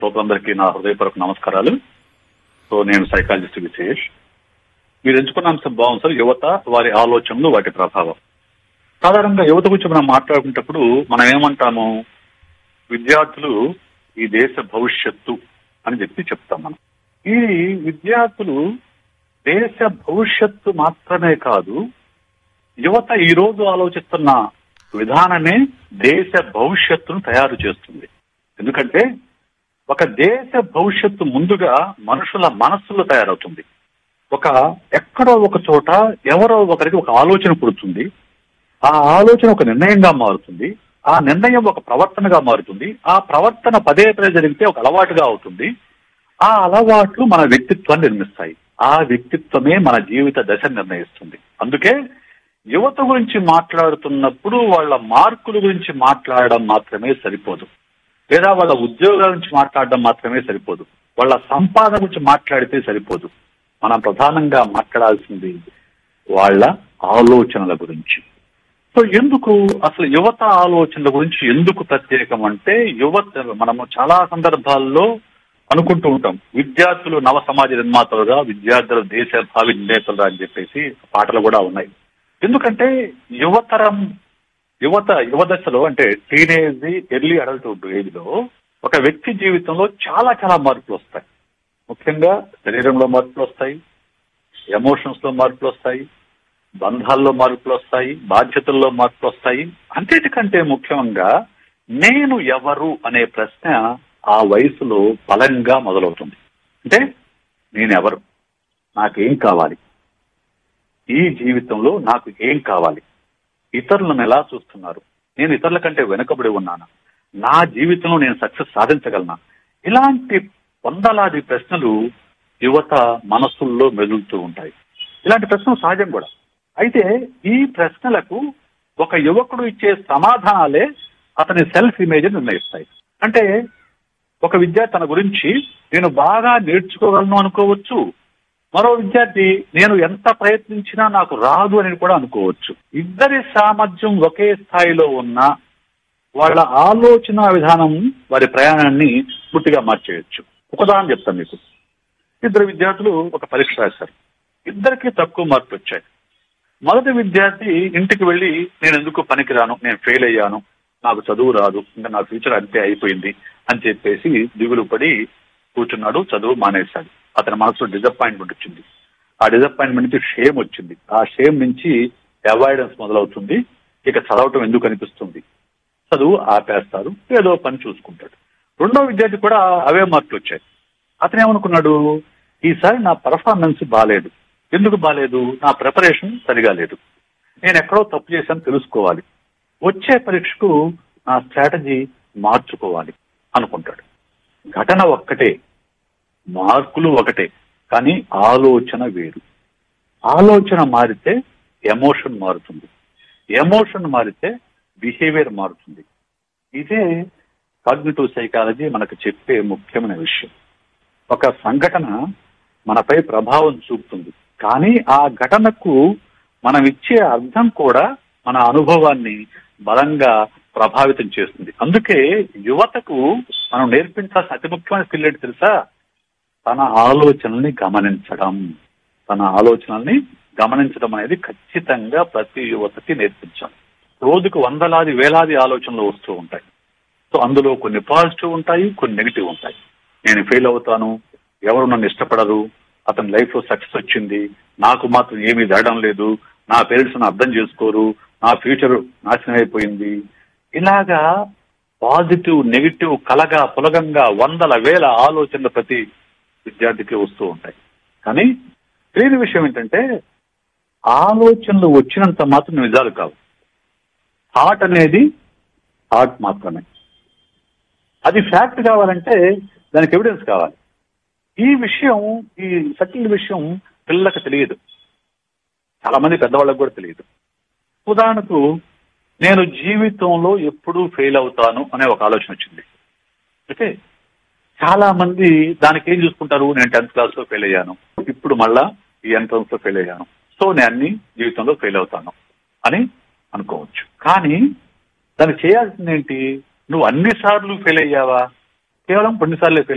శ్రోతలందరికీ నా హృదయపూర్వక నమస్కారాలు సో నేను సైకాలజిస్ట్ విశేష్ మీరు ఎంచుకున్న అంశం బాగుంది సార్ యువత వారి ఆలోచనలు వాటి ప్రభావం సాధారణంగా యువత గురించి మనం మాట్లాడుకునేటప్పుడు మనం ఏమంటాము విద్యార్థులు ఈ దేశ భవిష్యత్తు అని చెప్పి చెప్తాం మనం ఈ విద్యార్థులు దేశ భవిష్యత్తు మాత్రమే కాదు యువత ఈ రోజు ఆలోచిస్తున్న విధానమే దేశ భవిష్యత్తును తయారు చేస్తుంది ఎందుకంటే ఒక దేశ భవిష్యత్తు ముందుగా మనుషుల మనస్సులో తయారవుతుంది ఒక ఎక్కడో ఒక చోట ఎవరో ఒకరికి ఒక ఆలోచన పుడుతుంది ఆ ఆలోచన ఒక నిర్ణయంగా మారుతుంది ఆ నిర్ణయం ఒక ప్రవర్తనగా మారుతుంది ఆ ప్రవర్తన పదే పదే జరిగితే ఒక అలవాటుగా అవుతుంది ఆ అలవాట్లు మన వ్యక్తిత్వాన్ని నిర్మిస్తాయి ఆ వ్యక్తిత్వమే మన జీవిత దశ నిర్ణయిస్తుంది అందుకే యువత గురించి మాట్లాడుతున్నప్పుడు వాళ్ళ మార్కుల గురించి మాట్లాడడం మాత్రమే సరిపోదు లేదా వాళ్ళ ఉద్యోగాల గురించి మాట్లాడడం మాత్రమే సరిపోదు వాళ్ళ సంపాదన గురించి మాట్లాడితే సరిపోదు మనం ప్రధానంగా మాట్లాడాల్సింది వాళ్ళ ఆలోచనల గురించి సో ఎందుకు అసలు యువత ఆలోచనల గురించి ఎందుకు ప్రత్యేకం అంటే యువత మనము చాలా సందర్భాల్లో అనుకుంటూ ఉంటాం విద్యార్థులు నవ సమాజ నిర్మాతలుగా విద్యార్థులు దేశ భావి నిర్ణేతలుగా అని చెప్పేసి పాటలు కూడా ఉన్నాయి ఎందుకంటే యువతరం యువత యువ దశలో అంటే టీనేజ్ ఎర్లీ అడల్ట్హుడ్ ఏజ్ లో ఒక వ్యక్తి జీవితంలో చాలా చాలా మార్పులు వస్తాయి ముఖ్యంగా శరీరంలో మార్పులు వస్తాయి ఎమోషన్స్ లో మార్పులు వస్తాయి బంధాల్లో మార్పులు వస్తాయి బాధ్యతల్లో మార్పులు వస్తాయి అన్నిటికంటే ముఖ్యంగా నేను ఎవరు అనే ప్రశ్న ఆ వయసులో బలంగా మొదలవుతుంది అంటే నేనెవరు నాకేం కావాలి ఈ జీవితంలో నాకు ఏం కావాలి ఇతరులను ఎలా చూస్తున్నారు నేను ఇతరుల కంటే వెనుకబడి ఉన్నానా నా జీవితంలో నేను సక్సెస్ సాధించగలనా ఇలాంటి వందలాది ప్రశ్నలు యువత మనస్సుల్లో మెదులుతూ ఉంటాయి ఇలాంటి ప్రశ్నలు సహజం కూడా అయితే ఈ ప్రశ్నలకు ఒక యువకుడు ఇచ్చే సమాధానాలే అతని సెల్ఫ్ ఇమేజ్ నిర్ణయిస్తాయి అంటే ఒక విద్యార్థి తన గురించి నేను బాగా నేర్చుకోగలను అనుకోవచ్చు మరో విద్యార్థి నేను ఎంత ప్రయత్నించినా నాకు రాదు అని కూడా అనుకోవచ్చు ఇద్దరి సామర్థ్యం ఒకే స్థాయిలో ఉన్నా వాళ్ళ ఆలోచన విధానం వారి ప్రయాణాన్ని పూర్తిగా మార్చేయచ్చు ఒక ఉదాహరణ చెప్తాను మీకు ఇద్దరు విద్యార్థులు ఒక పరీక్ష రాశారు ఇద్దరికి తక్కువ మార్కులు వచ్చాయి మొదటి విద్యార్థి ఇంటికి వెళ్ళి నేను ఎందుకు పనికిరాను నేను ఫెయిల్ అయ్యాను నాకు చదువు రాదు ఇంకా నా ఫ్యూచర్ అంతే అయిపోయింది అని చెప్పేసి దిగులు పడి కూర్చున్నాడు చదువు మానేశాడు అతని మనసులో డిసప్పాయింట్మెంట్ వచ్చింది ఆ డిసప్పాయింట్మెంట్ నుంచి షేమ్ వచ్చింది ఆ షేమ్ నుంచి అవాయిడెన్స్ మొదలవుతుంది ఇక చదవటం ఎందుకు అనిపిస్తుంది చదువు ఆపేస్తారు ఏదో పని చూసుకుంటాడు రెండో విద్యార్థి కూడా అవే మార్కులు వచ్చాయి అతను ఏమనుకున్నాడు ఈసారి నా పర్ఫార్మెన్స్ బాగాలేదు ఎందుకు బాగాలేదు నా ప్రిపరేషన్ సరిగా లేదు నేను ఎక్కడో తప్పు చేశాను తెలుసుకోవాలి వచ్చే పరీక్షకు నా స్ట్రాటజీ మార్చుకోవాలి అనుకుంటాడు ఘటన ఒక్కటే మార్కులు ఒకటే కానీ ఆలోచన వేరు ఆలోచన మారితే ఎమోషన్ మారుతుంది ఎమోషన్ మారితే బిహేవియర్ మారుతుంది ఇదే కాగ్నిటివ్ సైకాలజీ మనకు చెప్పే ముఖ్యమైన విషయం ఒక సంఘటన మనపై ప్రభావం చూపుతుంది కానీ ఆ ఘటనకు మనం ఇచ్చే అర్థం కూడా మన అనుభవాన్ని బలంగా ప్రభావితం చేస్తుంది అందుకే యువతకు మనం నేర్పించాల్సిన అతి ముఖ్యమైన స్కిల్ ఏంటి తెలుసా తన ఆలోచనల్ని గమనించడం తన ఆలోచనల్ని గమనించడం అనేది ఖచ్చితంగా ప్రతి యువతకి నేర్పించాలి రోజుకు వందలాది వేలాది ఆలోచనలు వస్తూ ఉంటాయి సో అందులో కొన్ని పాజిటివ్ ఉంటాయి కొన్ని నెగిటివ్ ఉంటాయి నేను ఫెయిల్ అవుతాను ఎవరు నన్ను ఇష్టపడరు అతని లైఫ్ లో సక్సెస్ వచ్చింది నాకు మాత్రం ఏమీ జరగడం లేదు నా పేరెంట్స్ నన్ను అర్థం చేసుకోరు నా ఫ్యూచర్ నాశనం అయిపోయింది ఇలాగా పాజిటివ్ నెగిటివ్ కలగా పులగంగా వందల వేల ఆలోచనలు ప్రతి విద్యార్థికి వస్తూ ఉంటాయి కానీ తెలియని విషయం ఏంటంటే ఆలోచనలు వచ్చినంత మాత్రం నిజాలు కావు థాట్ అనేది థాట్ మాత్రమే అది ఫ్యాక్ట్ కావాలంటే దానికి ఎవిడెన్స్ కావాలి ఈ విషయం ఈ సటిల్ విషయం పిల్లలకు తెలియదు చాలా మంది పెద్దవాళ్ళకు కూడా తెలియదు ఉదాహరణకు నేను జీవితంలో ఎప్పుడూ ఫెయిల్ అవుతాను అనే ఒక ఆలోచన వచ్చింది ఓకే చాలా మంది దానికి ఏం చూసుకుంటారు నేను టెన్త్ క్లాస్ లో ఫెయిల్ అయ్యాను ఇప్పుడు మళ్ళా ఈ ఎంట్రన్స్ లో ఫెయిల్ అయ్యాను సో నేను అన్ని జీవితంలో ఫెయిల్ అవుతాను అని అనుకోవచ్చు కానీ దానికి చేయాల్సింది ఏంటి నువ్వు అన్ని సార్లు ఫెయిల్ అయ్యావా కేవలం కొన్నిసార్లు ఫెయిల్